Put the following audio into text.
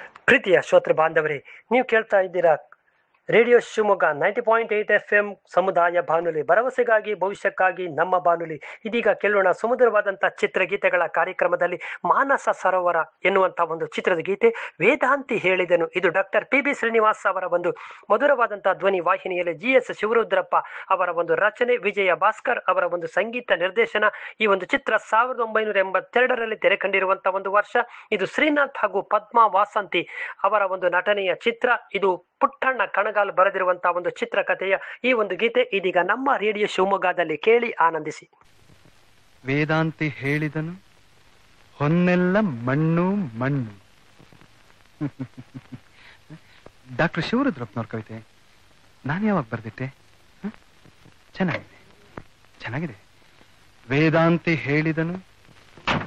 ಪ್ರೀತಿಯ ಶ್ರೋತೃ ಬಾಂಧವರೇ ನೀವು ಕೇಳ್ತಾ ಇದ್ದೀರಾ radio Shivamogga ninety point eight F M ಸಮುದಾಯ ಬಾನುಲಿ ಭರವಸೆಗಾಗಿ ಭವಿಷ್ಯಕ್ಕಾಗಿ ನಮ್ಮ ಬಾನುಲಿ ಇದೀಗ ಕೇಳೋಣ ಸುಮಧುರವಾದಂಥ ಚಿತ್ರಗೀತೆಗಳ ಕಾರ್ಯಕ್ರಮದಲ್ಲಿ ಮಾನಸ ಸರೋವರ ಎನ್ನುವಂಥ ಒಂದು ಚಿತ್ರದ ಗೀತೆ ವೇದಾಂತಿ ಹೇಳಿದನು ಇದು ಡಾಕ್ಟರ್ ಪಿ ಬಿ ಶ್ರೀನಿವಾಸ್ ಅವರ ಒಂದು ಮಧುರವಾದಂಥ ಧ್ವನಿ ವಾಹಿನಿಯಲ್ಲಿ ಜಿ ಎಸ್ ಶಿವರುದ್ರಪ್ಪ ಅವರ ಒಂದು ರಚನೆ ವಿಜಯ ಭಾಸ್ಕರ್ ಅವರ ಒಂದು ಸಂಗೀತ ನಿರ್ದೇಶನ ಈ ಒಂದು ಚಿತ್ರ ಸಾವಿರದ ಒಂಬೈನೂರ ಎಂಬತ್ತೆರಡರಲ್ಲಿ ತೆರೆ ಕಂಡಿರುವಂತಹ ಒಂದು ವರ್ಷ ಇದು ಶ್ರೀನಾಥ್ ಹಾಗೂ ಪದ್ಮಾ ವಾಸಂತಿ ಅವರ ಒಂದು ನಟನೆಯ ಚಿತ್ರ ಇದು ಪುಟ್ಟಣ್ಣ ಕಣಗಾಲ್ ಬರೆದಿರುವಂತಹ ಒಂದು ಚಿತ್ರಕಥೆಯ ಈ ಒಂದು ಗೀತೆ ಇದೀಗ ನಮ್ಮ ರೇಡಿಯೋ ಶಿವಮೊಗ್ಗದಲ್ಲಿ ಕೇಳಿ ಆನಂದಿಸಿ ವೇದಾಂತಿ ಹೇಳಿದನು ಹೊನ್ನೆಲ್ಲ ಮಣ್ಣು ಮಣ್ಣು ಡಾಕ್ಟರ್ ಶಿವರುದ್ರಪ್ಪನವ್ರ ಕವಿತೆ ನಾನು ಯಾವಾಗ ಬರ್ದಿಟ್ಟೆ ಹ? ಚೆನ್ನಾಗಿದೆ ಚೆನ್ನಾಗಿದೆ ವೇದಾಂತಿ ಹೇಳಿದನು